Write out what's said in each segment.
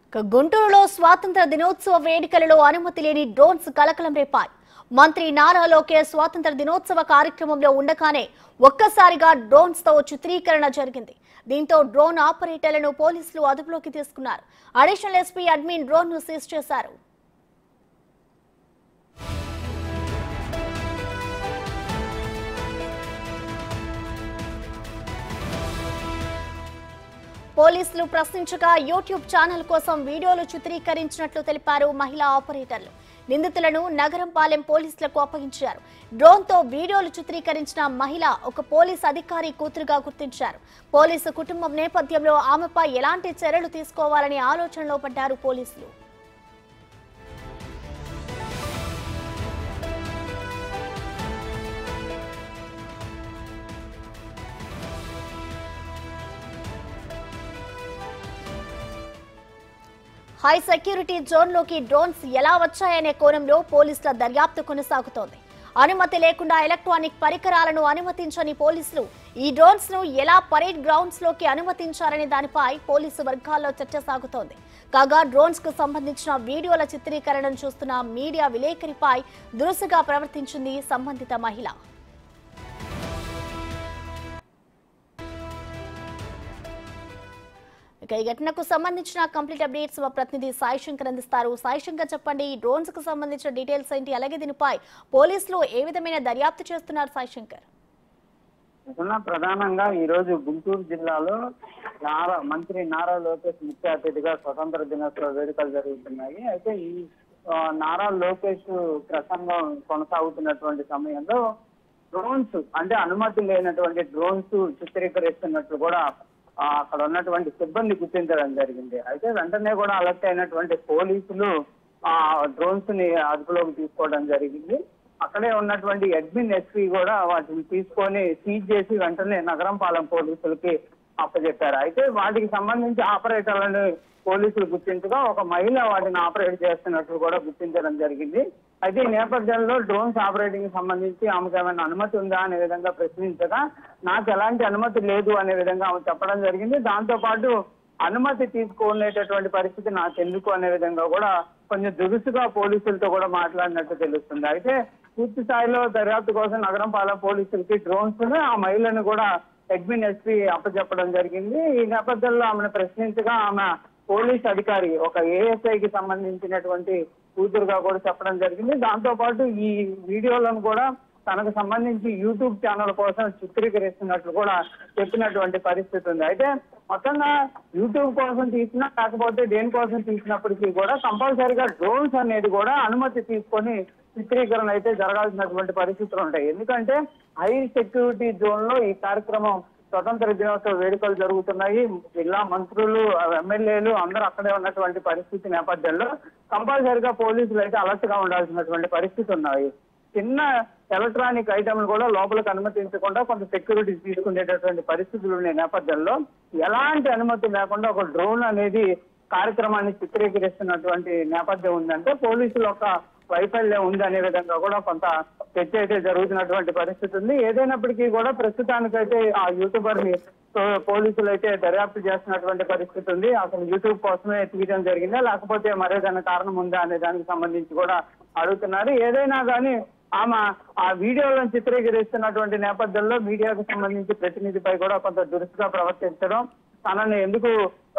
ఇక గుంటూరులో స్వాతంత్ర దినోత్సవ వేడుకలలో అనుమతి లేని డ్రోన్స్ కలకలం రేపాయి మంత్రి నారా లోకేష్ స్వాతంత్ర దినోత్సవ కార్యక్రమంలో ఉండగానే ఒక్కసారిగా డ్రోన్స్ తో చిత్రీకరణ జరిగింది దీంతో డ్రోన్ ఆపరేటర్లను పోలీసులు అదుపులోకి తీసుకున్నారు అడిషనల్ ఎస్పీ అడ్మిన్ డ్రోన్ ను సీజ్ చేశారు పోలీసులు ప్రశ్నించగా యూట్యూబ్ ఛానల్ కోసం వీడియోలు చిత్రీకరించినట్లు తెలిపారు మహిళా ఆపరేటర్లు నిందితులను నగరంపాలెం పోలీసులకు అప్పగించారు డ్రోన్ తో వీడియోలు చిత్రీకరించిన మహిళ ఒక పోలీస్ అధికారి కూతురుగా గుర్తించారు పోలీసు కుటుంబం నేపథ్యంలో ఆమెపై ఎలాంటి చర్యలు తీసుకోవాలని ఆలోచనలో పడ్డారు పోలీసులు హై సెక్యూరిటీ జోన్లోకి డ్రోన్స్ ఎలా వచ్చాయనే కోణంలో పోలీసుల దర్యాప్తు కొనసాగుతోంది అనుమతి లేకుండా ఎలక్ట్రానిక్ పరికరాలను అనుమతించని పోలీసులు ఈ డ్రోన్స్ ను ఎలా పరేడ్ గ్రౌండ్స్ లోకి అనుమతించారనే దానిపై పోలీసు వర్గాల్లో చర్చ సాగుతోంది కాగా డ్రోన్స్ కు సంబంధించిన వీడియోల చిత్రీకరణను చూస్తున్న మీడియా విలేకరిపై దురుసుగా ప్రవర్తించింది సంబంధిత మహిళ ఇక ఈ ఘటనకు సంబంధించిన కంప్లీట్ అప్డేట్స్ మా ప్రతినిధి సాయి శంకర్ అందిస్తారు సాయి శంకర్ చెప్పండి ఈ డ్రోన్స్ కు సంబంధించిన డీటెయిల్స్ ఏంటి అలాగే దీనిపై పోలీసులు ఏ విధమైన దర్యాప్తు చేస్తున్నారు సాయి శంకర్ నిన్న ప్రధానంగా ఈ రోజు గుంటూరు జిల్లాలో నారా మంత్రి నారా లోకేష్ ముఖ్య అతిథిగా స్వతంత్ర దినోత్సవ వేడుకలు జరుగుతున్నాయి అయితే ఈ ఆ, నారా లోకేష్ ప్రసంగం కొనసాగుతున్నటువంటి సమయంలో డ్రోన్స్ అంటే అనుమతి లేనటువంటి డ్రోన్స్ చిత్రీకరిస్తున్నట్లు కూడా ఆ, అక్కడ ఉన్నటువంటి సిబ్బంది గుర్తించడం జరిగింది అయితే వెంటనే కూడా అలర్ట్ అయినటువంటి పోలీసులు ఆ డ్రోన్స్ ని అదుపులోకి తీసుకోవడం జరిగింది అక్కడే ఉన్నటువంటి అడ్మిన్ ఎస్పీ కూడా వాటిని తీసుకొని సీజ్ చేసి వెంటనే నగరంపాలెం పోలీసులకి అప్పచెప్పారు అయితే వాటికి సంబంధించి ఆపరేటర్లను పోలీసులు గుర్తించగా ఒక మహిళ వాటిని ఆపరేట్ చేస్తున్నట్లు కూడా గుర్తించడం జరిగింది అయితే ఈ నేపథ్యంలో డ్రోన్స్ ఆపరేటింగ్ కి సంబంధించి ఆమెకు ఏమైనా అనుమతి ఉందా అనే విధంగా ప్రశ్నించగా నాకు ఎలాంటి అనుమతి లేదు అనే విధంగా ఆమె చెప్పడం జరిగింది దాంతో పాటు అనుమతి తీసుకునేటటువంటి పరిస్థితి నాకు ఎందుకు అనే విధంగా కూడా కొంచెం దురుసుగా పోలీసులతో కూడా మాట్లాడినట్టు తెలుస్తుంది అయితే పూర్తి స్థాయిలో దర్యాప్తు కోసం నగరం పాలెం పోలీసులకి డ్రోన్స్ ఆ మహిళను కూడా అడ్మిన్ ఎస్పీ అప్పచెప్పడం జరిగింది ఈ నేపథ్యంలో ఆమెను ప్రశ్నించగా ఆమె పోలీస్ అధికారి ఒక ఏఎస్ఐకి సంబంధించినటువంటి కూతురుగా కూడా చెప్పడం జరిగింది దాంతో పాటు ఈ వీడియోలను కూడా తనకు సంబంధించి యూట్యూబ్ ఛానల్ కోసం చిత్రీకరిస్తున్నట్లు కూడా చెప్పినటువంటి పరిస్థితి ఉంది అయితే మొత్తంగా యూట్యూబ్ కోసం తీసినా కాకపోతే దేనికోసం తీసినప్పటికీ కూడా కంపల్సరీగా డ్రోన్స్ అనేది కూడా అనుమతి తీసుకొని చిత్రీకరణ అయితే జరగాల్సినటువంటి పరిస్థితులు ఉంటాయి ఎందుకంటే హై సెక్యూరిటీ జోన్ లో ఈ కార్యక్రమం స్వతంత్ర దినోత్సవ వేడుకలు జరుగుతున్నాయి జిల్లా మంత్రులు ఎమ్మెల్యేలు అందరూ అక్కడే ఉన్నటువంటి పరిస్థితి నేపథ్యంలో కంపల్సరిగా పోలీసులు అయితే అలర్ట్ గా ఉండాల్సినటువంటి పరిస్థితి ఉన్నాయి చిన్న ఎలక్ట్రానిక్ ఐటమ్లు కూడా లోపలికి అనుమతించకుండా కొంత సెక్యూరిటీ తీసుకునేటటువంటి పరిస్థితులు ఉన్న నేపథ్యంలో ఎలాంటి అనుమతి లేకుండా ఒక డ్రోన్ అనేది కార్యక్రమాన్ని చిత్రీకరిస్తున్నటువంటి నేపథ్యం ఉందంటే పోలీసుల యొక్క వైఫల్యం ఉంది అనే విధంగా కూడా కొంత చర్చ అయితే జరుగుతున్నటువంటి పరిస్థితి ఉంది ఏదైనప్పటికీ కూడా ప్రస్తుతానికైతే ఆ యూట్యూబర్ ని సో పోలీసులు అయితే దర్యాప్తు చేస్తున్నటువంటి పరిస్థితి ఉంది అసలు యూట్యూబ్ కోసమే తీయడం జరిగిందా లేకపోతే మరేదైనా కారణం ఉందా అనే దానికి సంబంధించి కూడా అడుగుతున్నారు ఏదైనా కానీ ఆమె ఆ వీడియోలను చిత్రీకరిస్తున్నటువంటి నేపథ్యంలో మీడియాకు సంబంధించి ప్రతినిధిపై కూడా కొంత దురుసుగా ప్రవర్తించడం తనని ఎందుకు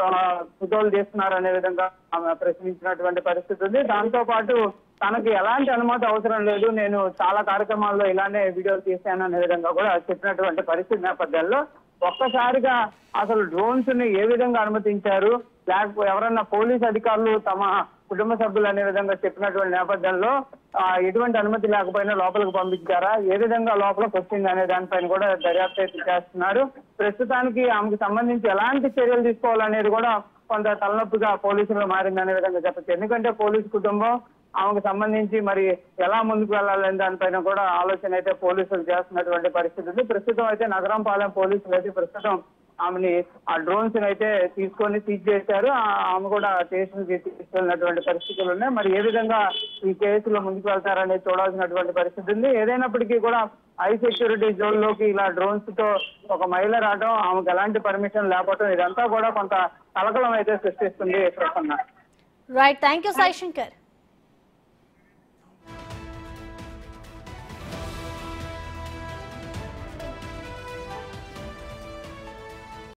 ఫోటోలు చేస్తున్నారు అనే విధంగా ఆమె ప్రశ్నించినటువంటి పరిస్థితి ఉంది దాంతో పాటు తనకి ఎలాంటి అనుమతి అవసరం లేదు నేను చాలా కార్యక్రమాల్లో ఇలానే వీడియోలు తీశాను అనే విధంగా కూడా చెప్పినటువంటి పరిస్థితి నేపథ్యంలో ఒక్కసారిగా అసలు డ్రోన్స్ ని ఏ విధంగా అనుమతించారు లేకపోతే ఎవరన్నా పోలీస్ అధికారులు తమ కుటుంబ సభ్యులు అనే విధంగా చెప్పినటువంటి నేపథ్యంలో ఆ, ఎటువంటి అనుమతి లేకపోయినా లోపలికి పంపించారా ఏ విధంగా లోపలికి వచ్చింది అనే దానిపైన కూడా దర్యాప్తు అయితే చేస్తున్నారు ప్రస్తుతానికి ఆమెకు సంబంధించి ఎలాంటి చర్యలు తీసుకోవాలనేది కూడా కొంత తలనొప్పిగా పోలీసులు మారింది అనే విధంగా చెప్పచ్చు ఎందుకంటే పోలీసు కుటుంబం ఆమెకు సంబంధించి మరి ఎలా ముందుకు వెళ్ళాలనే దానిపైన కూడా ఆలోచన అయితే పోలీసులు చేస్తున్నటువంటి పరిస్థితి ఉంది ప్రస్తుతం అయితే నగరం పాలెం పోలీసులు అయితే ప్రస్తుతం ఆమెని ఆ డ్రోన్స్ అయితే తీసుకొని సీజ్ చేశారు ఆ- ఆమె కూడా స్టేషన్ కి తీసుకెళ్ళినటువంటి పరిస్థితులు ఉన్నాయి మరి ఏ విధంగా ఈ కేసులో ముందుకు వెళ్తారనేది చూడాల్సినటువంటి పరిస్థితి ఉంది ఏదైనప్పటికీ కూడా హై సెక్యూరిటీ జోన్ లోకి ఇలా డ్రోన్స్ తో ఒక మహిళ రావడం ఆమెకు ఎలాంటి పర్మిషన్ లేకపోవడం ఇదంతా కూడా కొంత కలకలం అయితే సృష్టిస్తుంది Prasanna right thank you Sai Shankar